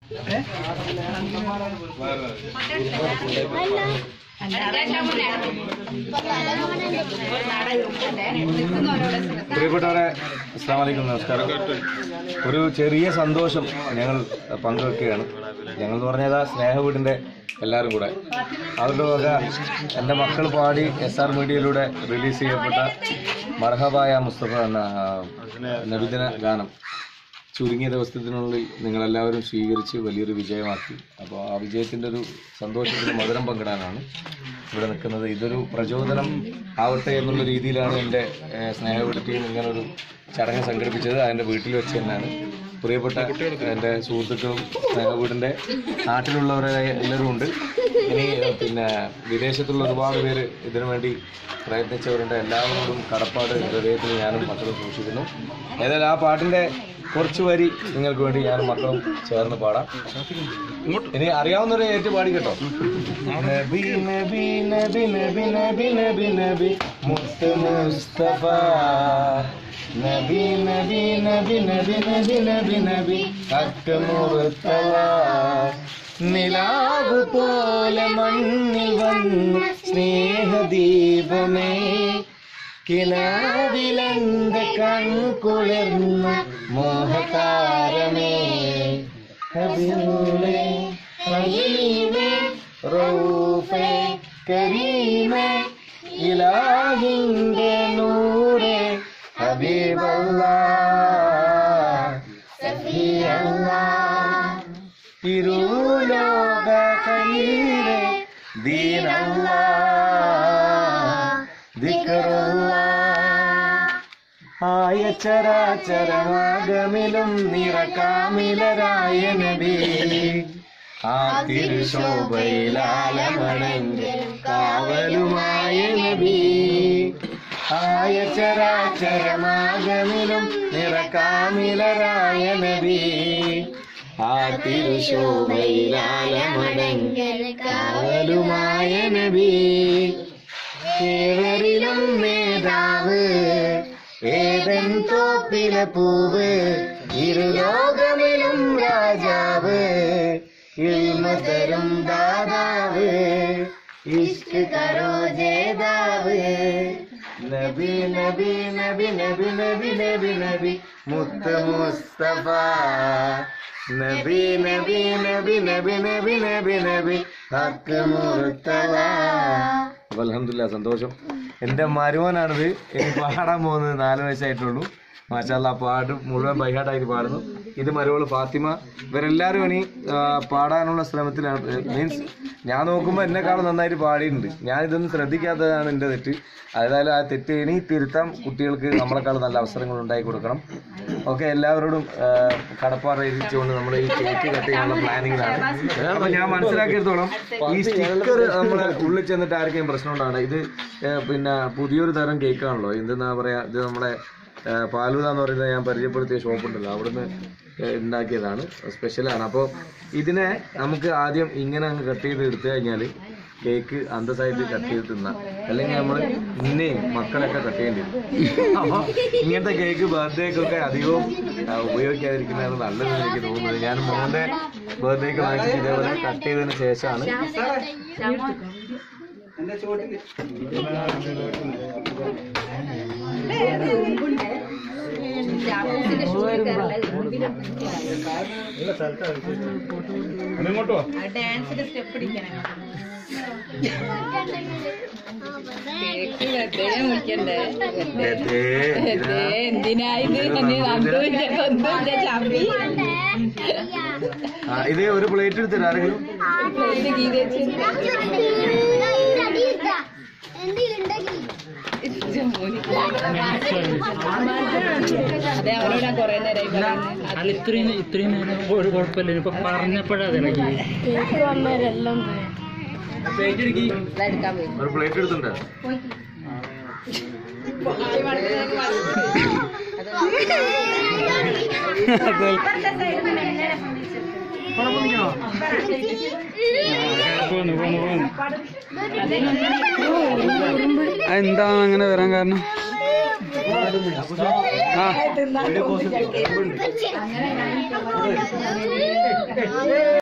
പ്രിയപ്പെട്ടവരെ അസ്സാം വലൈക്കും നമസ്കാരം ഒരു ചെറിയ സന്തോഷം ഞങ്ങൾ പങ്കുവെക്കുകയാണ് ഞങ്ങൾ എന്ന് പറഞ്ഞാൽ സ്നേഹ വീടിൻ്റെ എല്ലാവരും കൂടെ അവരുടെ വക എൻ്റെ മക്കൾ പാടി എസ് ആർ മീഡിയയിലൂടെ റിലീസ് ചെയ്യപ്പെട്ട മർഹബായ മുസ്തഫ എന്ന ആ, നബിദിന ഗാനം ചുരുങ്ങിയ ദിവസത്തിനുള്ളിൽ നിങ്ങളെല്ലാവരും സ്വീകരിച്ച് വലിയൊരു വിജയമാക്കി അപ്പോൾ ആ വിജയത്തിൻ്റെ ഒരു സന്തോഷത്തിന് മധുരം പങ്കിടാനാണ് ഇവിടെ നിൽക്കുന്നത് ഇതൊരു പ്രചോദനം ആവട്ടെ എന്നുള്ള രീതിയിലാണ് എൻ്റെ ഏഹ്, സ്നേഹവിട ടീം ഇങ്ങനൊരു ചടങ്ങ് സംഘടിപ്പിച്ചത് അതിൻ്റെ വീട്ടിൽ വെച്ച് തന്നെയാണ് പ്രിയപ്പെട്ട എൻ്റെ സുഹൃത്തുക്കളും സ്നേഹവീടിൻ്റെ നാട്ടിലുള്ളവരെ എല്ലാവരും ഉണ്ട് ഇനി ഏഹ്, പിന്നെ വിദേശത്തുള്ള ഒരുപാട് പേര് ഇതിനു വേണ്ടി പ്രയത്നിച്ചവരുണ്ട് എല്ലാവരോടും കടപ്പാട് ഹൃദയത്തിൽ ഞാനും മക്കളും സൂക്ഷിക്കുന്നു ഏതായാലും ആ പാട്ടിൻ്റെ കുറച്ച് വരി നിങ്ങൾക്ക് വേണ്ടി ഞാനും മക്കളും ചേർന്ന് പാടാം ഇനി അറിയാവുന്നവരെ ഏറ്റു പാടി കേട്ടോ നബി നബി നബി നബി നബി നബി നബി മുത്ത് മുസ്തഫ നബി നബി നബി നബി നബി നബി നബി ഹക്ക് മുർത്തല നിലാവ് പോലെ മണ്ണിൽ വന്നു സ്നേഹദീപമേ കിനാവിലെന്ത് കൺകുളിർന്ന മോഹതാരമേ ഹബീബേ ഹലീമേ റൗഫേ കരീമേ ഇലാഹിന്റെ നൂറേ ഹബീബല്ലാ സഫിയല്ലാ ഇരുലോക ഖൈറേ ദീനല്ലാ ദിക്റുല്ലാ ആയ ചരാചരമാകമിലും നിറകാമിലരായ നബി ആ തിരുശോഭയിലാലമണങ്കിൽ കാവലുമായ നബി ആയ ചരാചരമാകമിലും നിറകാമിലരായ നബി ആ തിരുശോഭയിലാലമണങ്കിൽ കാവലുമായ നബി ഏവരിലും നേതാവ് ഏതൻ തോപ്പിലെ പൂവ് ഇരുലോകമിലും രാജാവ് ഇൽമതരും ദാതാവ് ഇഷ്ക് കരോ ജേതാവ് നബി നബി നബി നബി നബി നബി നബി മുത്ത് മുസ്തഫ നബി നബി നബി നബി നബി നബി നബി ഹക്ക് മുർത്തല അപ്പൊ അലഹമില്ല സന്തോഷം എന്റെ മരുവനാണിത് ഇനി പാടാൻ പോകുന്നത് നാല് വയസ്സായിട്ടുള്ളൂ മാഷാല്ല പാട്ട് മുഴുവൻ ബൈഹാട്ടായിട്ട് പാടുന്നു ഇത് മരുവള് ഫാത്തിമ ഇവരെല്ലാവരും ഇനി ആ, പാടാനുള്ള ശ്രമത്തിലാണ് മീൻസ് ഞാൻ നോക്കുമ്പോൾ എന്നെക്കാളും നന്നായിട്ട് പാടിയിട്ടുണ്ട് ഞാൻ ഇതൊന്നും ശ്രദ്ധിക്കാത്തതാണ് എൻ്റെ തെറ്റ് അതായത് ആ തെറ്റ് ഇനി തിരുത്താൻ കുട്ടികൾക്ക് നമ്മളെക്കാളും നല്ല അവസരങ്ങൾ ഉണ്ടാക്കി കൊടുക്കണം ഓക്കെ എല്ലാവരോടും ആ, കടപ്പാട് അറിയിച്ചുകൊണ്ട് നമ്മുടെ ഈ കേക്ക് കട്ട് ചെയ്യാനുള്ള പ്ലാനിങ്ങിലാണ് അപ്പൊ ഞാൻ മനസ്സിലാക്കിയെടുത്തോളം ഈ സ്റ്റിക്കർ നമ്മളെ ഉള്ളിൽ ചെന്നിട്ട് ആർക്കെങ്കിലും പ്രശ്നം ഉണ്ടാണ് ഇത് ഏ, പിന്നെ പുതിയൊരു തരം കേക്കാണല്ലോ എന്തെന്നാ പറയാ ഇത് നമ്മളെ ഏ, ഫാലൂദ എന്ന് പറയുന്നത് ഞാൻ പരിചയപ്പെടുത്തിയ ഷോപ്പുണ്ടല്ലോ അവിടുന്ന് ഏ, ഉണ്ടാക്കിയതാണ് സ്പെഷ്യലാണ് അപ്പോൾ ഇതിനെ നമുക്ക് ആദ്യം ഇങ്ങനെ അങ്ങ് കട്ട് ചെയ്ത് എടുത്തു കഴിഞ്ഞാൽ കേക്ക് അന്തസ്സായിട്ട് കട്ട് ചെയ്ത് തിന്നാം അല്ലെങ്കിൽ നമ്മൾ ഇന്നെയും മക്കളെയൊക്കെ കട്ട് ചെയ്യേണ്ടി വരും അപ്പോൾ ഇങ്ങനത്തെ കേക്ക് ബർത്ത്ഡേക്കൊക്കെ അധികവും ആ, ഉപയോഗിക്കാതിരിക്കുന്നതാണ് നല്ലതെന്ന് എനിക്ക് തോന്നുന്നത് ഞാൻ മോൻ്റെ ബർത്ത്ഡേക്ക് വാങ്ങിച്ചിട്ട് ഇതേപോലെ കട്ട് ചെയ്തതിന് ശേഷമാണ് ഡാൻസിന്റെ സ്റ്റെപ്പ് പിടിക്കണം മുറിക്കണ്ടേ എന്തിനാ ഇത് ഒന്നുമില്ല ഒന്നുമില്ല ചാപ്പി ആ, ഇത് ഒരു പ്ലേറ്റ് എടുത്തിട്ട് ആരെങ്കിലും ഇത് ഗീത അതെ അവരോട് ഞാൻ കൊറേ നേരമായി പറയുന്നത് അല്ല ഇത്രയും ഇത്രയും നേരം ഒരു കുഴപ്പമില്ല ഇപ്പൊ പറഞ്ഞപ്പോഴാ തിളങ്ങി ഇതെടുക്കാൻ പോയി ഒരു പ്ലേറ്റ് എടുത്തിട്ടുണ്ട് എന്താണ് അങ്ങനെ വരാൻ കാരണം ആ